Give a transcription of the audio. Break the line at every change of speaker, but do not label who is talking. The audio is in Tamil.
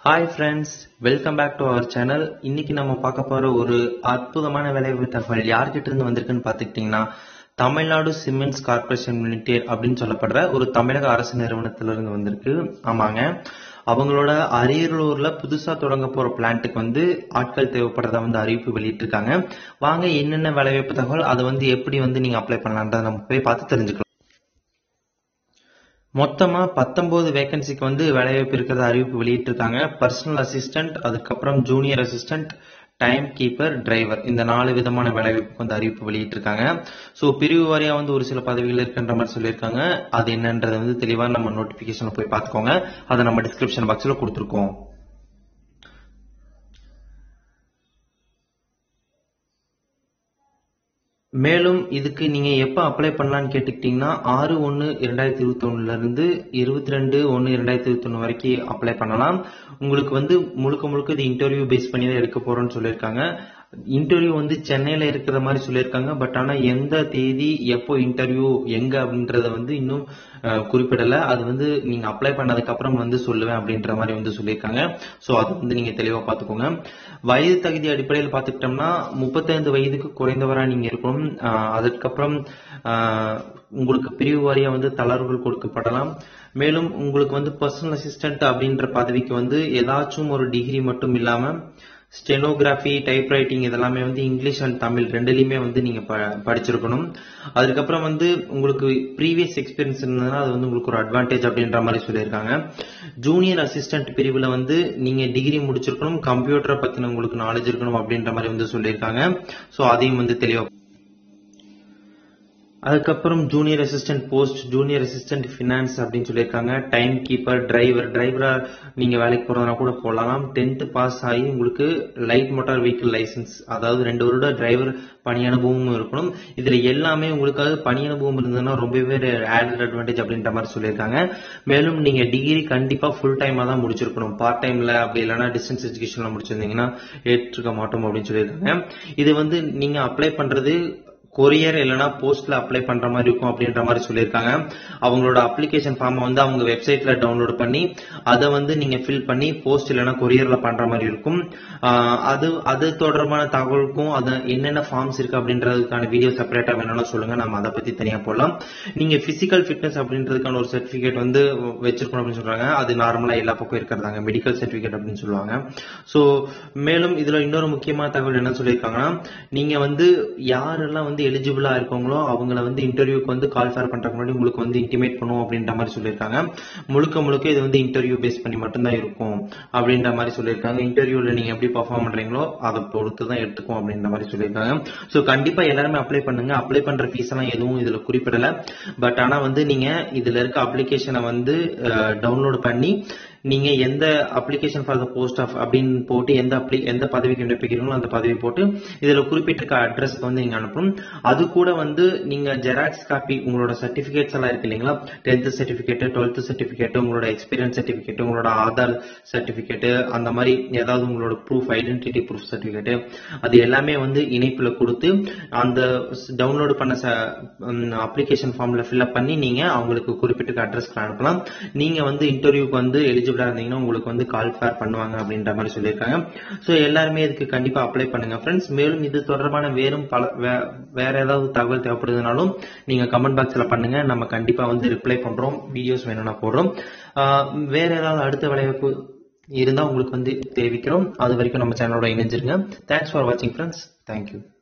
hi friends welcome back to our channel இன்னைக்கு நம்ம பார்க்க போற ஒரு அற்புதமான வேலைவாய்ப்பு தகவல் யார்கிட்ட இருந்து வந்திருக்குன்னு பார்த்துக்கிட்டிங்கன்னா தமிழ்நாடு சிமெண்ட்ஸ் கார்பரேஷன் லிமிடெட் அப்படின்னு சொல்லப்படுற ஒரு தமிழக அரசு நிறுவனத்திலிருந்து வந்திருக்கு ஆமாங்க அவங்களோட அரியலூர்ல புதுசா தொடங்க போற பிளான்ட்டுக்கு வந்து ஆட்கள் தேவைப்படுறதா வந்து அறிவிப்பு வெளியிட்டிருக்காங்க வாங்க என்னென்ன வேலைவாய்ப்பு தகவல் அதை வந்து எப்படி வந்து நீங்க அப்ளை பண்ணலான்றதை நம்ம போய் பார்த்து தெரிஞ்சுக்கலாம் மொத்தமா பத்தொன்பது வேகன்சிக்கு வந்து வேலைவாய்ப்பு இருக்கிறத அறிவிப்பு வெளியிட்டிருக்காங்க பர்சனல் அசிஸ்டன்ட் அதுக்கப்புறம் junior assistant time keeper driver இந்த நாலு விதமான வேலைவாய்ப்புக்கு வந்து அறிவிப்பு வெளியிட்டிருக்காங்க ஸோ பிரிவு வாரியா வந்து ஒரு சில பதவிகள் இருக்குன்ற மாதிரி சொல்லியிருக்காங்க அது என்னன்றதை வந்து தெளிவாக நம்ம நோட்டிபிகேஷன்ல போய் பார்த்துக்கோங்க அதை நம்ம டிஸ்கிரிப்ஷன் பாக்ஸ்ல கொடுத்துருக்கோம் மேலும் இதுக்கு நீங்க எப்ப அப்ளை பண்ணலாம்னு கேட்டுக்கிட்டீங்கன்னா ஆறு ஒன்னு இரண்டாயிரத்தி இருபத்தி ஒண்ணுல இருந்து இருபத்தி ரெண்டு ஒன்னு இரண்டாயிரத்தி இருபத்தி ஒண்ணு வரைக்கும் அப்ளை பண்ணலாம் உங்களுக்கு வந்து முழுக்க முழுக்க இது இன்டர்வியூ பேஸ் பண்ணி தான் எடுக்க போறோம்னு சொல்லியிருக்காங்க இன்டர்வியூ வந்து சென்னையில இருக்கிற மாதிரி சொல்லியிருக்காங்க பட் ஆனா எந்த தேதி எப்போ இன்டர்வியூ எங்க அப்படின்றத வந்து இன்னும் அஹ், குறிப்பிடல அது வந்து நீங்க அப்ளை பண்ணதுக்கு அப்புறம் வந்து சொல்லுவேன் அப்படின்ற மாதிரி வந்து சொல்லியிருக்காங்க சோ அது வந்து நீங்க தெளிவா பாத்துக்கோங்க வயது தகுதி அடிப்படையில் பாத்துக்கிட்டோம்னா முப்பத்தைந்து வயதுக்கு குறைந்தவரா நீங்க இருக்கணும் அஹ், அதுக்கப்புறம் அஹ், உங்களுக்கு பிரிவு வாரியா வந்து தளர்வுகள் கொடுக்கப்படலாம் மேலும் உங்களுக்கு வந்து பர்சனல் அசிஸ்டன்ட் அப்படின்ற பதவிக்கு வந்து ஏதாச்சும் ஒரு டிகிரி மட்டும் இல்லாம ஸ்டெனோகிராஃபி டைப் ரைட்டிங் இதெல்லாமே வந்து இங்கிலீஷ் அண்ட் தமிழ் ரெண்டுலையுமே வந்து நீங்க ப- படிச்சிருக்கணும் அதுக்கப்புறம் வந்து உங்களுக்கு ப்ரீவியஸ் எக்ஸ்பீரியன்ஸ் இருந்ததுன்னா அது வந்து உங்களுக்கு ஒரு அட்வான்டேஜ் அப்படின்ற மாதிரி சொல்லியிருக்காங்க ஜூனியர் அசிஸ்டன்ட் பிரிவுல வந்து நீங்க டிகிரி முடிச்சிருக்கணும் கம்ப்யூட்டரை பத்தின உங்களுக்கு நாலேஜ் இருக்கணும் அப்படின்ற மாதிரி வந்து சொல்லியிருக்காங்க ஸோ அதையும் வந்து தெளிவா அதுக்கப்புறம் junior assistant post junior assistant finance அப்படின்னு சொல்லியிருக்காங்க டைம் கீப்பர் டிரைவர் டிரைவரா நீங்க வேலைக்கு போறதுனா கூட போகலாம் டென்த் பாஸ் ஆகி உங்களுக்கு லைட் மோட்டார் வெஹிக்கிள் லைசன்ஸ் அதாவது ரெண்டு வருட டிரைவர் பணி அனுபவமும் இருக்கணும் இதுல எல்லாமே உங்களுக்கு பணி அனுபவம் இருந்ததுன்னா ரொம்பவே ஆடட் அட்வான்டேஜ் அப்படின்ற மாதிரி சொல்லியிருக்காங்க மேலும் நீங்க டிகிரி கண்டிப்பா ஃபுல் டைமா தான் முடிச்சிருக்கணும் பார்ட் டைம்ல அப்படி இல்லைன்னா டிஸ்டன்ஸ் எஜுகேஷன்ல முடிச்சிருந்தீங்கன்னா ஏற்றுக்க மாட்டோம் அப்படின்னு சொல்லியிருக்காங்க இது வந்து நீங்க அப்ளை பண்றது கொரியர் இல்லைன்னா போஸ்ட்ல அப்ளை பண்ற மாதிரி இருக்கும் அப்படின்ற மாதிரி சொல்லியிருக்காங்க அவங்களோட அப்ளிகேஷன் ஃபார்மை வந்து அவங்க வெப்சைட்ல டவுன்லோட் பண்ணி அதை வந்து நீங்க ஃபில் பண்ணி போஸ்ட் இல்லைன்னா கொரியர்ல பண்ற மாதிரி இருக்கும் ஆஹ் அது அது தொடர்பான தகவலுக்கும் அது என்னென்ன ஃபார்ம்ஸ் இருக்கு அப்படின்றதுக்கான வீடியோ செப்பரேட்டா வேணும்னா சொல்லுங்க நம்ம அதை பத்தி தனியா போடலாம் நீங்க பிசிக்கல் ஃபிட்னஸ் அப்படின்றதுக்கான ஒரு சர்டிபிகேட் வந்து வச்சிருக்கணும் அப்படின்னு சொல்றாங்க அது நார்மலா எல்லா பக்கம் இருக்கிறதாங்க மெடிக்கல் சர்டிபிகேட் அப்படின்னு சொல்லுவாங்க சோ மேலும் இதுல இன்னொரு முக்கியமான தகவல் என்ன சொல்லியிருக்காங்கன்னா நீங்க வந்து யாரெல்லாம் வந்து எலிஜிபிளா இருக்கவங்களோ அவங்கள வந்து இன்டர்வியூக்கு வந்து கால் ஃபேர் பண்றதுக்கு முன்னாடி உங்களுக்கு வந்து இன்டிமேட் பண்ணுவோம் அப்படின்ற மாதிரி சொல்லியிருக்காங்க முழுக்க முழுக்க இது வந்து இன்டர்வியூ பேஸ் பண்ணி மட்டும்தான் இருக்கும் அப்படின்ற மாதிரி சொல்லியிருக்காங்க இன்டர்வியூல நீங்க எப்படி பர்ஃபார்ம் பண்றீங்களோ அதை பொறுத்து தான் எடுத்துக்கும் அப்படின்ற மாதிரி சொல்லியிருக்காங்க ஸோ கண்டிப்பா எல்லாருமே அப்ளை பண்ணுங்க அப்ளை பண்ற ஃபீஸ் எல்லாம் எதுவும் இதுல குறிப்பிடல பட் ஆனா வந்து நீங்க இதுல இருக்க அப்ளிகேஷனை வந்து டவுன்லோட் பண்ணி நீங்க எந்த application for the post of அப்படின்னு போட்டு எந்த அப்ளி எந்த பதவிக்கு விண்ணப்பிக்கிறீங்களோ அந்த பதவி போட்டு இதுல குறிப்பிட்டிருக்க அட்ரஸ்க்கு வந்து நீங்க அனுப்பணும் அது கூட வந்து நீங்க ஜெராக்ஸ் காப்பி உங்களோட சர்டிபிகேட்ஸ் எல்லாம் இருக்கு இல்லைங்களா டென்த் சர்டிபிகேட் டுவெல்த் சர்டிபிகேட் உங்களோட எக்ஸ்பீரியன்ஸ் சர்டிபிகேட் உங்களோட ஆதார் சர்டிபிகேட் அந்த மாதிரி ஏதாவது உங்களோட ப்ரூஃப் ஐடென்டிட்டி ப்ரூஃப் சர்டிபிகேட் அது எல்லாமே வந்து இணைப்புல கொடுத்து அந்த டவுன்லோட் பண்ண அப்ளிகேஷன் ஃபார்ம்ல ஃபில்அப் பண்ணி நீங்க அவங்களுக்கு குறிப்பிட்ட அட்ரஸ்க்கு அனுப்பலாம் நீங்க வந்து இன்டர்வியூக்கு வந்து எலிஜிபிளா இருந்தீங்கன்னா உங்களுக்கு வந்து கால் ஃபேர் பண்ணுவாங்க அப்படின்ற மாதிரி சொல்லியிருக்காங்க ஸோ எல்லாருமே இதுக்கு கண்டிப்பா அப்ளை பண்ணுங்க ஃப்ரெண்ட்ஸ் மேலும் இது தொடர்பான வேறும் பல வே- வேற ஏதாவது தகவல் தேவைப்படுதுனாலும் நீங்க கமெண்ட் பாக்ஸ்ல பண்ணுங்க நம்ம கண்டிப்பா வந்து ரிப்ளை பண்றோம் வீடியோஸ் வேணும்னா போடுறோம் ஆஹ் வேற ஏதாவது அடுத்த விளையாட்டு இருந்தா உங்களுக்கு வந்து தெரிவிக்கிறோம் அது வரைக்கும் நம்ம சேனலோட இணைஞ்சிருங்க தேங்க்ஸ் ஃபார் வாட்சிங் ஃப்ரெண்ட்ஸ் தேங்க்யூ